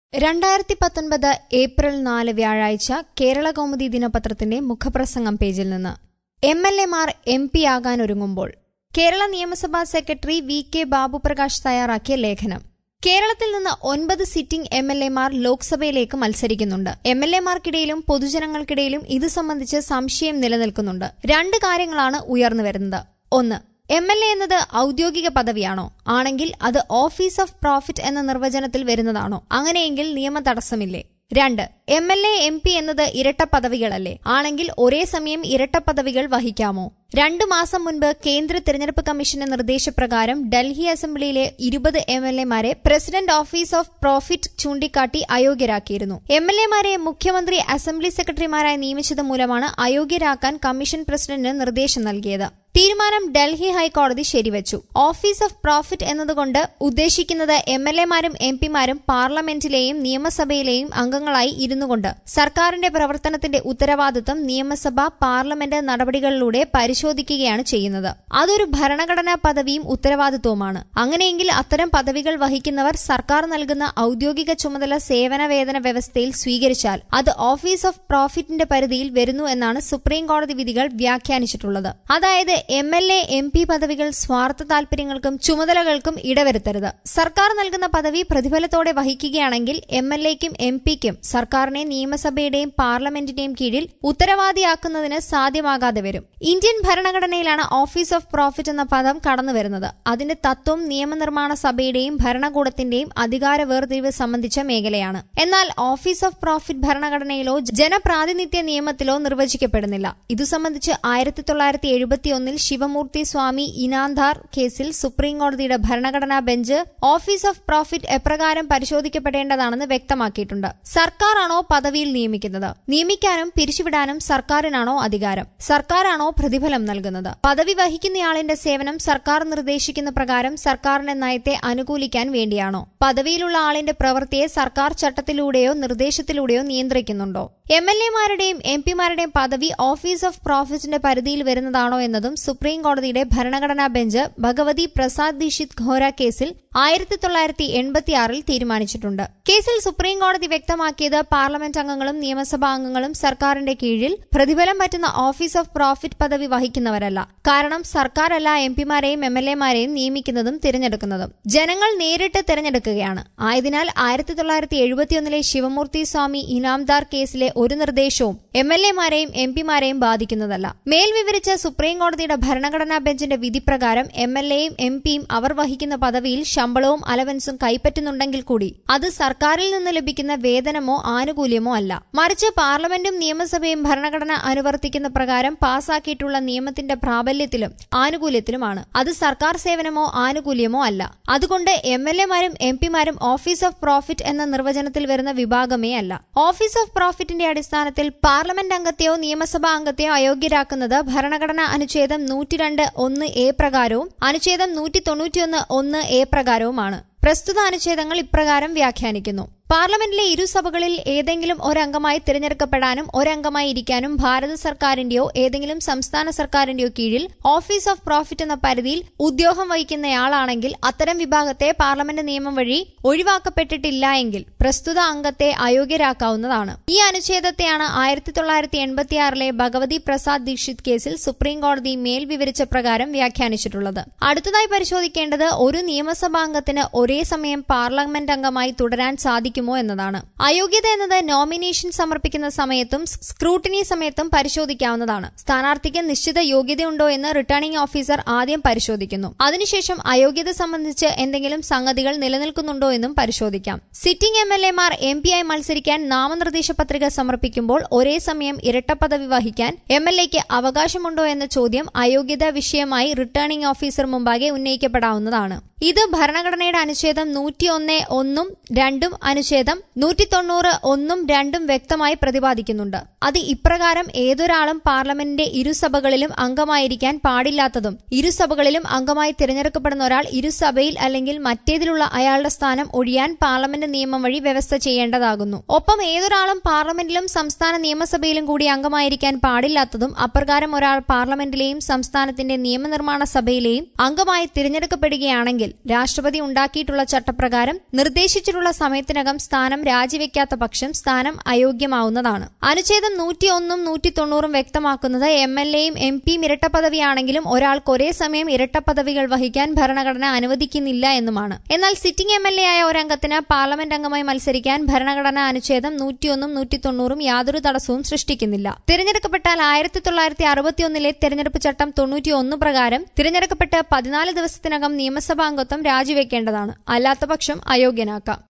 രണ്ടായിരത്തി പത്തൊൻപത് ഏപ്രിൽ നാല് വ്യാഴാഴ്ച കേരള കൗമുദി ദിനപത്രത്തിന്റെ മുഖപ്രസംഗം പേജിൽ നിന്ന് എം എൽ എമാർ എം പി ആകാനൊരുങ്ങുമ്പോൾ കേരള നിയമസഭാ സെക്രട്ടറി വി കെ ബാബുപ്രകാശ് തയ്യാറാക്കിയ ലേഖനം കേരളത്തിൽ നിന്ന് ഒൻപത് സിറ്റിംഗ് എം എൽ എമാർ ലോക്സഭയിലേക്ക് മത്സരിക്കുന്നുണ്ട് എം എൽ എമാർക്കിടയിലും പൊതുജനങ്ങൾക്കിടയിലും ഇത് സംബന്ധിച്ച് സംശയം നിലനിൽക്കുന്നുണ്ട് രണ്ട് കാര്യങ്ങളാണ് ഉയർന്നുവരുന്നത് ഒന്ന് എം എൽ എ എന്നത് ഔദ്യോഗിക പദവിയാണോ ആണെങ്കിൽ അത് ഓഫീസ് ഓഫ് പ്രോഫിറ്റ് എന്ന നിർവചനത്തിൽ വരുന്നതാണോ അങ്ങനെയെങ്കിൽ നിയമ തടസ്സമില്ലേ രണ്ട് M L A M P എന്നത് ഇരട്ട പദവികളല്ലേ ആണെങ്കിൽ ഒരേ സമയം ഇരട്ട പദവികൾ വഹിക്കാമോ രണ്ടു മാസം മുൻപ് കേന്ദ്ര തെരഞ്ഞെടുപ്പ് കമ്മീഷന്റെ നിർദ്ദേശപ്രകാരം ഡൽഹി അസംബ്ലിയിലെ ഇരുപത് എം എൽ എമാരെ പ്രസിഡന്റ് ഓഫീസ് ഓഫ് പ്രോഫിറ്റ് ചൂണ്ടിക്കാട്ടി അയോഗ്യരാക്കിയിരുന്നു എം എൽ എമാരെ മുഖ്യമന്ത്രി അസംബ്ലി സെക്രട്ടറിമാരായി നിയമിച്ചത് മൂലമാണ് അയോഗ്യരാക്കാൻ കമ്മീഷൻ പ്രസിഡന്റിന് നിർദ്ദേശം നൽകിയത് തീരുമാനം ഡൽഹി ഹൈക്കോടതി ശരിവച്ചു ഓഫീസ് ഓഫ് പ്രോഫിറ്റ് എന്നതുകൊണ്ട് ഉദ്ദേശിക്കുന്നത് എം എൽ എമാരും എം പിമാരും പാർലമെന്റിലെയും നിയമസഭയിലെയും അംഗങ്ങളായി ഇരുന്നുകൊണ്ട് സർക്കാരിന്റെ പ്രവർത്തനത്തിന്റെ ഉത്തരവാദിത്വം നിയമസഭ പാർലമെന്റ് നടപടികളിലൂടെ പരിശോധിക്കുകയാണ് ചെയ്യുന്നത് അതൊരു ഭരണഘടനാ പദവിയും ഉത്തരവാദിത്വവുമാണ് അങ്ങനെയെങ്കിൽ അത്തരം പദവികൾ വഹിക്കുന്നവർ സർക്കാർ നൽകുന്ന ഔദ്യോഗിക ചുമതല സേവന വേതന വ്യവസ്ഥയിൽ സ്വീകരിച്ചാൽ അത് ഓഫീസ് ഓഫ് പ്രോഫിറ്റിന്റെ പരിധിയിൽ വരുന്നു എന്നാണ് സുപ്രീം കോടതി വിധികൾ വ്യാഖ്യാനിച്ചിട്ടുള്ളത് അതായത് M L A M P പദവികൾ സ്വാർത്ഥ താൽപര്യങ്ങൾക്കും ചുമതലകൾക്കും ഇടവരുത്തരുത് സർക്കാർ നൽകുന്ന പദവി പ്രതിഫലത്തോടെ വഹിക്കുകയാണെങ്കിൽ എം എൽ എക്കും എം പിക്കും സർക്കാരിനെ നിയമസഭയുടെയും പാർലമെന്റിന്റെയും കീഴിൽ ഉത്തരവാദിയാക്കുന്നതിന് സാധ്യമാകാതെ വരും ഇന്ത്യൻ ഭരണഘടനയിലാണ് ഓഫീസ് ഓഫ് പ്രോഫിറ്റ് എന്ന പദം കടന്നുവരുന്നത് അതിന്റെ തത്വം നിയമനിർമ്മാണ സഭയുടെയും ഭരണകൂടത്തിന്റെയും അധികാര വേർതിരിവ് സംബന്ധിച്ച മേഖലയാണ് എന്നാൽ ഓഫീസ് ഓഫ് പ്രോഫിറ്റ് ഭരണഘടനയിലോ ജനപ്രാതിനിധ്യ നിയമത്തിലോ നിർവചിക്കപ്പെടുന്നില്ല ഇതു സംബന്ധിച്ച് ആയിരത്തി തൊള്ളായിരത്തി എഴുപത്തിയൊന്നിൽ ശിവമൂർത്തി സ്വാമി ഇനാന്ധാർ കേസിൽ സുപ്രീം കോടതിയുടെ ഭരണഘടനാ ബെഞ്ച് ഓഫീസ് ഓഫ് പ്രോഫിറ്റ് എപ്രകാരം പരിശോധിക്കപ്പെടേണ്ടതാണെന്ന് വ്യക്തമാക്കിയിട്ടുണ്ട് സർക്കാരാണോ പദവിയിൽ നിയമിക്കുന്നത് നിയമിക്കാനും പിരിച്ചുവിടാനും സർക്കാരിനാണോ അധികാരം സർക്കാരാണോ പ്രതിഫലം നൽകുന്നത് പദവി വഹിക്കുന്നയാളിന്റെ സേവനം സർക്കാർ നിർദ്ദേശിക്കുന്ന പ്രകാരം സർക്കാരിന്റെ നയത്തെ അനുകൂലിക്കാൻ വേണ്ടിയാണോ പദവിയിലുള്ള ആളിന്റെ പ്രവൃത്തിയെ സർക്കാർ ചട്ടത്തിലൂടെയോ നിർദ്ദേശത്തിലൂടെയോ നിയന്ത്രിക്കുന്നുണ്ടോ എം എൽ എമാരുടെയും എം പിമാരുടെയും പദവി ഓഫീസ് ഓഫ് പ്രോഫിറ്റിന്റെ പരിധിയിൽ വരുന്നതാണോ എന്നതും സുപ്രീം കോടതിയുടെ ഭരണഘടനാ ബെഞ്ച് ഭഗവതി പ്രസാദ് ദീക്ഷിത് ഘോര കേസിൽ ആയിരത്തി തൊള്ളായിരത്തി എൺപത്തിയാറിൽ തീരുമാനിച്ചിട്ടുണ്ട് കേസിൽ സുപ്രീം കോടതി വ്യക്തമാക്കിയത് പാർലമെന്റ് അംഗങ്ങളും നിയമസഭാ അംഗങ്ങളും സർക്കാരിന്റെ കീഴിൽ പ്രതിഫലം പറ്റുന്ന ഓഫീസ് ഓഫ് പ്രോഫിറ്റ് പദവി വഹിക്കുന്നവരല്ല കാരണം സർക്കാരല്ല എം പിമാരെയും എം എൽ എമാരെയും നിയമിക്കുന്നതും തിരഞ്ഞെടുക്കുന്നതും ജനങ്ങൾ നേരിട്ട് തിരഞ്ഞെടുക്കുകയാണ് ആയതിനാൽ ആയിരത്തി തൊള്ളായിരത്തി എഴുപത്തിയൊന്നിലെ ശിവമൂർത്തി സ്വാമി ഇനാംദാർ കേസിലെ ഒരു നിർദ്ദേശവും എം എൽ എമാരെയും എം പിമാരെയും ബാധിക്കുന്നതല്ല മേൽ വിവരിച്ച സുപ്രീം കോടതിയുടെ ഭരണഘടനാ ബെഞ്ചിന്റെ വിധിപ്രകാരം എം എൽ എയും എം പിയും അവർ വഹിക്കുന്ന പദവിയിൽ ശമ്പളവും അലവൻസും കൈപ്പറ്റുന്നുണ്ടെങ്കിൽ കൂടി അത് സർക്കാരിൽ നിന്ന് ലഭിക്കുന്ന വേതനമോ ആനുകൂല്യമോ അല്ല മറിച്ച് പാർലമെന്റും നിയമസഭയും ഭരണഘടന അനുവർത്തിക്കുന്ന പ്രകാരം പാസാക്കിയിട്ടുള്ള നിയമത്തിന്റെ പ്രാബല്യത്തിലും ആനുകൂല്യത്തിലുമാണ് അത് സർക്കാർ സേവനമോ ആനുകൂല്യമോ അല്ല അതുകൊണ്ട് എം എൽ എമാരും എം പിമാരും ഓഫീസ് ഓഫ് പ്രോഫിറ്റ് എന്ന നിർവചനത്തിൽ വരുന്ന വിഭാഗമേ അല്ല ഓഫീസ് ഓഫ് പ്രോഫിറ്റിന്റെ അടിസ്ഥാനത്തിൽ പാർലമെന്റ് അംഗത്തെയോ നിയമസഭാ അംഗത്തെയോ അയോഗ്യരാക്കുന്നത് ഭരണഘടനാ അനുച്ഛേദം നൂറ്റിരണ്ട് ഒന്ന് എ പ്രകാരവും അനുച്ഛേദം നൂറ്റി തൊണ്ണൂറ്റിയൊന്ന് ഒന്ന് എ പ്രകാരവുമാണ് പ്രസ്തുത അനുച്ഛേദങ്ങൾ ഇപ്രകാരം വ്യാഖ്യാനിക്കുന്നു പാർലമെന്റിലെ ഇരുസഭകളിൽ ഏതെങ്കിലും ഒരംഗമായി തിരഞ്ഞെടുക്കപ്പെടാനും ഒരംഗമായി ഇരിക്കാനും ഭാരത സർക്കാരിന്റെയോ ഏതെങ്കിലും സംസ്ഥാന സർക്കാരിന്റെയോ കീഴിൽ ഓഫീസ് ഓഫ് പ്രോഫിറ്റ് എന്ന പരിധിയിൽ ഉദ്യോഗം വഹിക്കുന്നയാളാണെങ്കിൽ അത്തരം വിഭാഗത്തെ പാർലമെന്റ് നിയമം വഴി ഒഴിവാക്കപ്പെട്ടിട്ടില്ല എങ്കിൽ പ്രസ്തുത അംഗത്തെ അയോഗ്യരാക്കാവുന്നതാണ് ഈ അനുച്ഛേദത്തെയാണ് ആയിരത്തി തൊള്ളായിരത്തി എൺപത്തിയാറിലെ ഭഗവതി പ്രസാദ് ദീക്ഷിത് കേസിൽ സുപ്രീം കോടതി മേൽ വിവരിച്ച പ്രകാരം വ്യാഖ്യാനിച്ചിട്ടുള്ളത് അടുത്തതായി പരിശോധിക്കേണ്ടത് ഒരു നിയമസഭാംഗത്തിന് ഒരേ സമയം പാർലമെന്റ് അംഗമായി തുടരാൻ സാധിക്കും സാധിക്കുമോ എന്നതാണ് അയോഗ്യത എന്നത് നോമിനേഷൻ സമർപ്പിക്കുന്ന സമയത്തും സ്ക്രൂട്ടിനി സമയത്തും പരിശോധിക്കാവുന്നതാണ് സ്ഥാനാർത്ഥിക്ക് നിശ്ചിത യോഗ്യതയുണ്ടോ എന്ന് റിട്ടേണിംഗ് ഓഫീസർ ആദ്യം പരിശോധിക്കുന്നു അതിനുശേഷം അയോഗ്യത സംബന്ധിച്ച് എന്തെങ്കിലും സംഗതികൾ നിലനിൽക്കുന്നുണ്ടോ എന്നും പരിശോധിക്കാം സിറ്റിംഗ് എം എൽ എമാർ എം പി ആയി മത്സരിക്കാൻ നാമനിർദ്ദേശ പത്രിക സമർപ്പിക്കുമ്പോൾ ഒരേ സമയം ഇരട്ട പദവി വഹിക്കാൻ എം എൽ എക്ക് അവകാശമുണ്ടോ എന്ന ചോദ്യം അയോഗ്യത വിഷയമായി റിട്ടേണിംഗ് ഓഫീസർ മുമ്പാകെ ഉന്നയിക്കപ്പെടാവുന്നതാണ് ഇത് ഭരണഘടനയുടെ അനുച്ഛേദം നൂറ്റിയൊന്ന് ഒന്നും രണ്ടും അനുച്ഛേദം നൂറ്റി തൊണ്ണൂറ് ഒന്നും രണ്ടും വ്യക്തമായി പ്രതിപാദിക്കുന്നുണ്ട് അത് ഇപ്രകാരം ഏതൊരാളും പാർലമെന്റിന്റെ ഇരുസഭകളിലും അംഗമായിരിക്കാൻ പാടില്ലാത്തതും ഇരുസഭകളിലും അംഗമായി തിരഞ്ഞെടുക്കപ്പെടുന്ന ഒരാൾ ഇരുസഭയിൽ അല്ലെങ്കിൽ മറ്റേതിലുള്ള അയാളുടെ സ്ഥാനം ഒഴിയാൻ പാർലമെന്റ് നിയമം വഴി വ്യവസ്ഥ ചെയ്യേണ്ടതാകുന്നു ഒപ്പം ഏതൊരാളും പാർലമെന്റിലും സംസ്ഥാന നിയമസഭയിലും കൂടി അംഗമായിരിക്കാൻ പാടില്ലാത്തതും അപ്രകാരം ഒരാൾ പാർലമെന്റിലെയും സംസ്ഥാനത്തിന്റെ നിയമനിർമ്മാണ സഭയിലെയും അംഗമായി തിരഞ്ഞെടുക്കപ്പെടുകയാണെങ്കിൽ നിയമങ്ങളിൽ രാഷ്ട്രപതി ഉണ്ടാക്കിയിട്ടുള്ള ചട്ടപ്രകാരം നിർദ്ദേശിച്ചിട്ടുള്ള സമയത്തിനകം സ്ഥാനം രാജിവെക്കാത്ത പക്ഷം സ്ഥാനം അയോഗ്യമാവുന്നതാണ് അനുച്ഛേദം നൂറ്റിയൊന്നും നൂറ്റി തൊണ്ണൂറും വ്യക്തമാക്കുന്നത് എം എൽ എയും എം പിയും ഇരട്ടപ്പദവിയാണെങ്കിലും ഒരാൾക്ക് ഒരേ സമയം ഇരട്ടപ്പദവികൾ വഹിക്കാൻ ഭരണഘടന അനുവദിക്കുന്നില്ല എന്നുമാണ് എന്നാൽ സിറ്റിംഗ് എം എൽ എ ആയ ഒരംഗത്തിന് പാർലമെന്റ് അംഗമായി മത്സരിക്കാൻ ഭരണഘടനാ അനുച്ഛേദം നൂറ്റിയൊന്നും നൂറ്റി തൊണ്ണൂറും യാതൊരു തടസ്സവും സൃഷ്ടിക്കുന്നില്ല തിരഞ്ഞെടുക്കപ്പെട്ടാൽ ആയിരത്തി തൊള്ളായിരത്തി അറുപത്തിയൊന്നിലെ തെരഞ്ഞെടുപ്പ് ചട്ടം തൊണ്ണൂറ്റിയൊന്ന് പ്രകാരം തിരഞ്ഞെടുക്കപ്പെട്ട് പതിനാല് ദിവസത്തിനകം നിയമസഭാംഗത്വം രാജിവെക്കേണ്ടതാണ് അല്ലാത്തപക്ഷം അയോഗ്യനാക്കാം